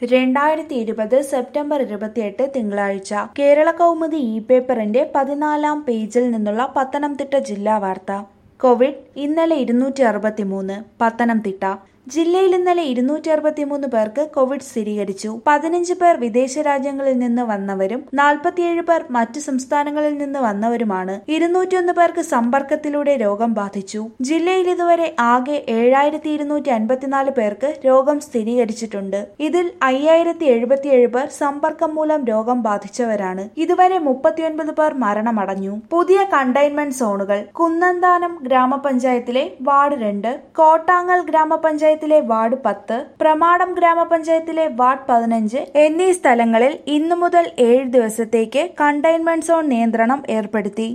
രണ്ടായിരത്തി ഇരുപത് സെപ്റ്റംബർ ഇരുപത്തിയെട്ട് തിങ്കളാഴ്ച കേരള കൗമുദി ഇ പേപ്പറിന്റെ പതിനാലാം പേജിൽ നിന്നുള്ള പത്തനംതിട്ട ജില്ലാ വാർത്ത കോവിഡ് ഇന്നലെ ഇരുന്നൂറ്റി അറുപത്തിമൂന്ന് പത്തനംതിട്ട ജില്ലയിൽ ഇന്നലെ ഇരുന്നൂറ്റി അറുപത്തിമൂന്ന് പേർക്ക് കോവിഡ് സ്ഥിരീകരിച്ചു പതിനഞ്ച് പേർ വിദേശ രാജ്യങ്ങളിൽ നിന്ന് വന്നവരും നാൽപ്പത്തിയേഴ് പേർ മറ്റു സംസ്ഥാനങ്ങളിൽ നിന്ന് വന്നവരുമാണ് ഇരുന്നൂറ്റിയൊന്ന് പേർക്ക് സമ്പർക്കത്തിലൂടെ രോഗം ബാധിച്ചു ജില്ലയിൽ ഇതുവരെ ആകെ ഏഴായിരത്തി ഇരുന്നൂറ്റി അൻപത്തിനാല് പേർക്ക് രോഗം സ്ഥിരീകരിച്ചിട്ടുണ്ട് ഇതിൽ അയ്യായിരത്തി എഴുപത്തിയേഴ് പേർ സമ്പർക്കം മൂലം രോഗം ബാധിച്ചവരാണ് ഇതുവരെ മുപ്പത്തിയൊൻപത് പേർ മരണമടഞ്ഞു പുതിയ കണ്ടെയ്ൻമെന്റ് സോണുകൾ കുന്നന്താനം ഗ്രാമപഞ്ചായത്തിലെ വാർഡ് രണ്ട് കോട്ടാങ്ങൽ ഗ്രാമപഞ്ചായത്തിലെ വാർഡ് പത്ത് പ്രമാടം ഗ്രാമപഞ്ചായത്തിലെ വാർഡ് പതിനഞ്ച് എന്നീ സ്ഥലങ്ങളിൽ ഇന്നു മുതൽ ഏഴ് ദിവസത്തേക്ക് കണ്ടെയ്ൻമെന്റ് സോൺ നിയന്ത്രണം ഏർപ്പെടുത്തി